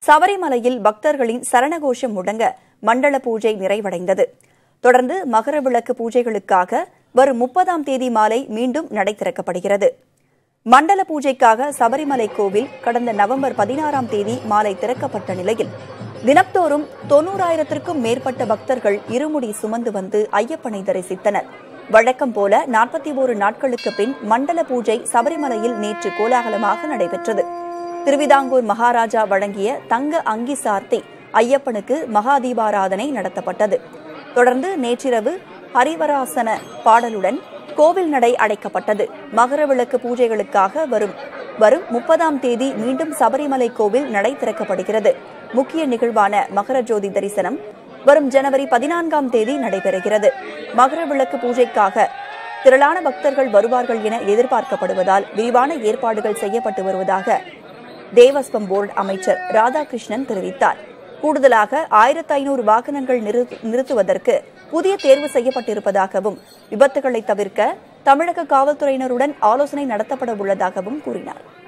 சபரிமலையில் பக்தர்களின் சரணகோஷம் முழங்க மண்டல பூஜை நிறைவடைந்தது தொடர்ந்து மகர விளக்கு பூஜைகளுக்காக வரும் முப்பதாம் தேதி மாலை மீண்டும் நடை திறக்கப்படுகிறது மண்டல பூஜைக்காக சபரிமலை கோவில் கடந்த நவம்பர் பதினாறாம் தேதி மாலை திறக்கப்பட்ட நிலையில் தினப்தோறும் தொன்னூறாயிரத்திற்கும் மேற்பட்ட பக்தர்கள் இருமுடி சுமந்து வந்து ஐயப்பனை தரிசித்தனர் வழக்கம் போல நாற்பத்தி ஓரு நாட்களுக்கு பின் மண்டல பூஜை சபரிமலையில் நேற்று கோலாகலமாக நடைபெற்றது திருவிதாங்கூர் மகாராஜா வழங்கிய தங்க அங்கி சார்த்தி ஐயப்பனுக்கு மகாதீபாராதனை நடத்தப்பட்டது தொடர்ந்து நேற்றிரவு ஹரிவராசன பாடலுடன் கோவில் நடை அடைக்கப்பட்டது மகர விளக்கு பூஜைகளுக்காக வரும் வரும் முப்பதாம் தேதி மீண்டும் சபரிமலை கோவில் நடை திறக்கப்படுகிறது முக்கிய நிகழ்வான மகர ஜோதி தரிசனம் வரும் ஜனவரி பதினான்காம் தேதி நடைபெறுகிறது மகர விளக்கு பூஜைக்காக திரளான பக்தர்கள் வருவார்கள் என எதிர்பார்க்கப்படுவதால் விரிவான ஏற்பாடுகள் செய்யப்பட்டு வருவதாக தேவஸ்வம் போர்டு அமைச்சர் ராதாகிருஷ்ணன் தெரிவித்தார் கூடுதலாக ஆயிரத்து ஐநூறு வாகனங்கள் நிறுத்துவதற்கு புதிய தேர்வு செய்யப்பட்டிருப்பதாகவும் விபத்துகளை தவிர்க்க தமிழக காவல்துறையினருடன் ஆலோசனை நடத்தப்பட உள்ளதாகவும் கூறினார்